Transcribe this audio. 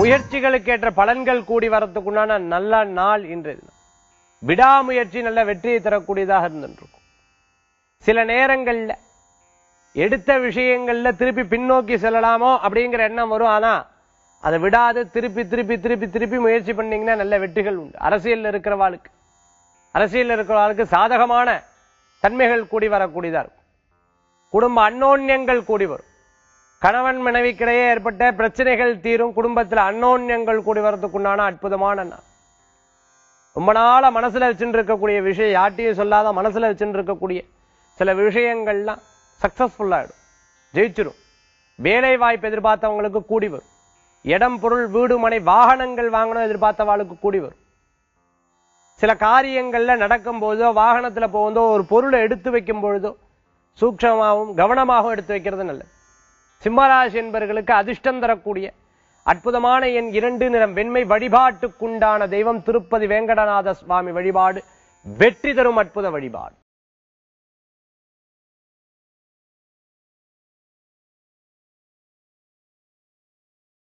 முயற்சிகளுக்கு ஏற்ற பலன்கள் கூடி வரத்துக்குண்டான நல்ல நாள் இன்றைய தினம் விடாமுயற்சி நல்ல வெற்றியை தரக்கூடியதாக இருந்துருக்கும் சில நேரங்கள்ல எடுத்த விஷயங்கள்ல திருப்பி பின்னோக்கி செல்லலாமோ அப்படிங்கிற எண்ணம் வரும் ஆனா அதை விடாது திருப்பி திருப்பி திருப்பி திருப்பி முயற்சி பண்ணீங்கன்னா நல்ல வெற்றிகள் உண்டு அரசியல்ல இருக்கிறவாளுக்கு அரசியல்ல இருக்கிறவாளுக்கு சாதகமான தன்மைகள் கூடி வரக்கூடியதா இருக்கும் குடும்ப அன்னோன்யங்கள் கூடி வரும் கணவன் மனைவிக்கிடையே ஏற்பட்ட பிரச்சனைகள் தீரும் குடும்பத்துல அன்னோன்யங்கள் கூடி வரதுக்குண்டான அற்புதமான நாள் ரொம்ப நாளா மனசுல வச்சுட்டு இருக்கக்கூடிய விஷயம் யார்ட்டையும் சொல்லாத மனசுல வச்சுட்டு இருக்கக்கூடிய சில விஷயங்கள்லாம் சக்சஸ்ஃபுல் ஆயிடும் ஜெயிச்சிடும் வேலை வாய்ப்பு எதிர்பார்த்தவங்களுக்கு கூடி வரும் இடம் பொருள் வீடு மனை வாகனங்கள் வாங்கணும் எதிர்பார்த்தவாளுக்கு கூடி வரும் சில காரியங்கள்ல நடக்கும் போதோ வாகனத்துல போகும்போதோ ஒரு பொருளை எடுத்து வைக்கும் பொழுதோ சூக்ஷமாகவும் கவனமாகவும் எடுத்து வைக்கிறது நல்லது சிம்மராசி என்பவர்களுக்கு அதிர்ஷ்டம் தரக்கூடிய அற்புதமான என் இரண்டு நிறம் வெண்மை வழிபாட்டுக்குண்டான தெய்வம் திருப்பதி வேங்கடநாத சுவாமி வழிபாடு வெற்றி தரும் அற்புத வழிபாடு